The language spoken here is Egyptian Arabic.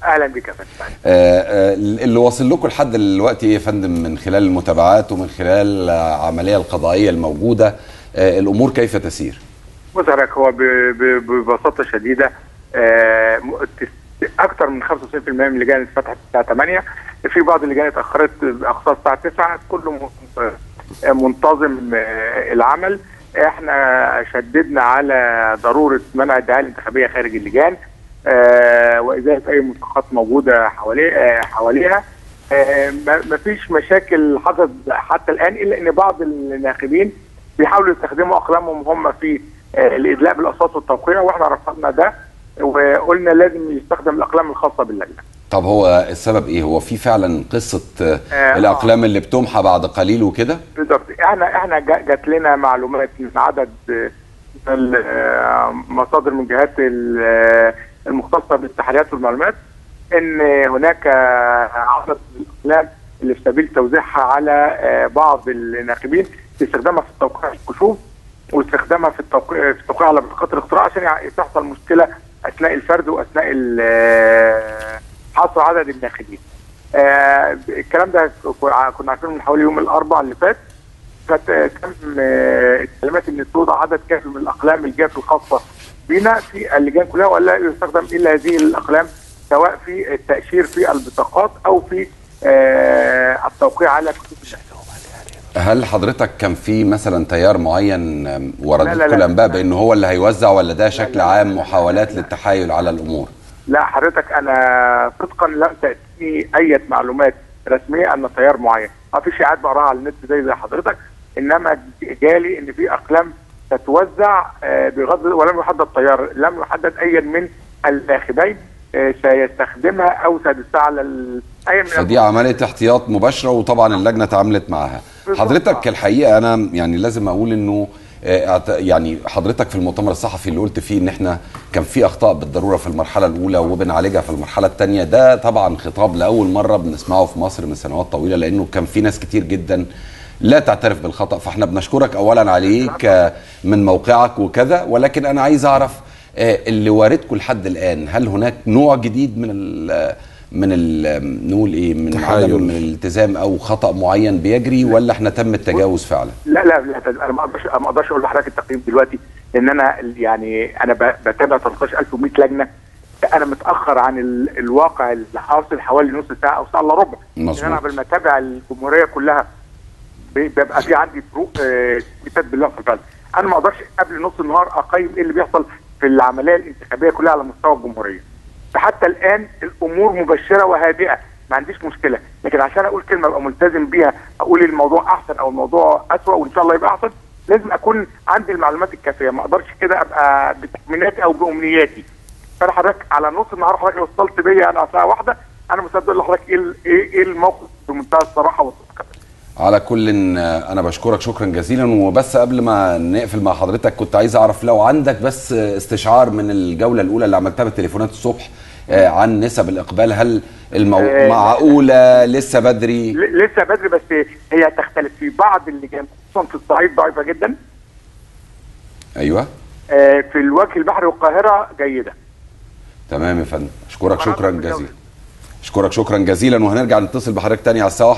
اهلا بك يا فندم آه، آه، اللي واصل لكم لحد دلوقتي ايه يا فندم من خلال المتابعات ومن خلال العمليه القضائيه الموجوده آه، الامور كيف تسير؟ بص حضرتك هو ب- ب- ببساطه شديده آه، م- تس- اكثر من 95% من اللجان اللي اتفتحت الساعه 8 في بعض اللجان اتاخرت باقصى الساعه 9 كله م- آه، منتظم آه، العمل احنا شددنا على ضروره منع الدعايه الانتخابيه خارج اللجان آه، وازاله اي ملصقات موجوده حواليه آه، حواليها آه، ما ما فيش مشاكل حدث حتى الان الا ان بعض الناخبين بيحاولوا يستخدموا اقلامهم هم في آه، الادلاء بالاصوات والتوقيع واحنا رفضنا ده وقلنا لازم يستخدم الاقلام الخاصه باللجنه. طب هو السبب ايه؟ هو في فعلا قصه آه، آه، الاقلام اللي بتمحى بعد قليل وكده؟ بالظبط احنا احنا جا- جات لنا معلومات من عدد آه، من المصادر من جهات ال- آه، المختصه بالتحريات والمعلومات ان هناك عدد من الاقلام اللي في سبيل توزيعها على آه، بعض الناخبين لاستخدامها في التوقيع الكشوف واستخدامها في التوقيع في التوقيع على بطاقات الاختراع عشان يع- تحصل مشكله اثناء الفرد واثناء ال- آه، حصر عدد الناخبين. آه الكلام ده كنا عارفينه من حوالي يوم الاربعاء اللي فات كانت تم آه، التعليمات ان توضع عدد كافي من الاقلام الجاف الخاصه بنا في اللجان كلها ولا يستخدم الا هذه الاقلام سواء في التاشير في البطاقات او في آه، التوقيع على كتب الشهاده. هل حضرتك كان في مثلا تيار معين آم، لا، وردت لا، كل الانباء لا. بانه هو اللي هيوزع ولا ده شكل لا، لا، عام لا، محاولات لا، لا. للتحايل على الامور؟ لا حضرتك انا صدقا لم تاتيني اي معلومات رسميه ان تيار معين ما في شائعات بقراها على النت زي زي حضرتك انما جالي ان في اقلام تتوزع آه، بغض ولم يحدد تيار لم يحدد اي من الناخبين آه، سيستخدمها او سيدسها على ال- اي من فدي عمليه احتياط مباشره وطبعا اللجنه تعاملت معاها بالظبط. حضرتك الحقيقه انا يعني لازم اقول انه آه، اعت- يعني حضرتك في المؤتمر الصحفي اللي قلت فيه ان احنا كان في اخطاء بالضروره في المرحله الاولى وبنعالجها في المرحله الثانيه ده طبعا خطاب لاول مره بنسمعه في مصر من سنوات طويله لانه كان في ناس كتير جدا لا تعترف بالخطا فاحنا بنشكرك اولا عليه ك- من موقعك وكذا ولكن انا عايز اعرف آه، اللي واردكم لحد الان هل هناك نوع جديد من ال من ال نقول ايه من تحايل. عدم من الالتزام او خطا معين بيجري ولا احنا تم التجاوز فعلا لا لا لا انا ما اقدرش ما اقدرش اقول لحضرتك التقييم دلوقتي لان انا يعني انا ب- بتابع 13100 لجنه انا متاخر عن ال- الواقع اللي حاصل حوالي نص ساعه او ساعه الا ربع مظبوط. لان انا قبل ما اتابع الجمهوريه كلها ب- بيبقى في عندي فروق آه، تثبيتات بالله في البلد انا ما اقدرش قبل نص النهار اقيم ايه اللي بيحصل في العمليه الانتخابيه كلها على مستوى الجمهوريه فحتى الان الامور مبشره وهادئه ما عنديش مشكله لكن عشان اقول كلمه ابقى ملتزم بيها اقول الموضوع احسن او الموضوع اسوء وان شاء الله يبقى احسن لازم اكون عندي المعلومات الكافيه ما اقدرش كده ابقى بتخميناتي او بامنياتي فانا حضرتك على نص النهار حضرتك وصلت بيا انا ساعه واحده انا مستعد اقول لحضرتك ايه ال- ايه إيه الموقف بمنتهى الصراحه والصدق على كل آه، انا بشكرك شكرا جزيلا وبس قبل ما نقفل مع حضرتك كنت عايز اعرف لو عندك بس آه، استشعار من الجوله الاولى اللي عملتها بالتليفونات الصبح آه، عن نسب الاقبال هل المو... آه، معقوله لسه بدري ل- لسه بدري بس هي تختلف في بعض اللجان خصوصا في الصعيد ضعيفه جدا ايوه آه، في الوجه البحري والقاهره جيده تمام يا فندم اشكرك شكراً شكرا جزيلاً. جزيلا اشكرك شكرا جزيلا وهنرجع نتصل بحضرتك تاني على الساعه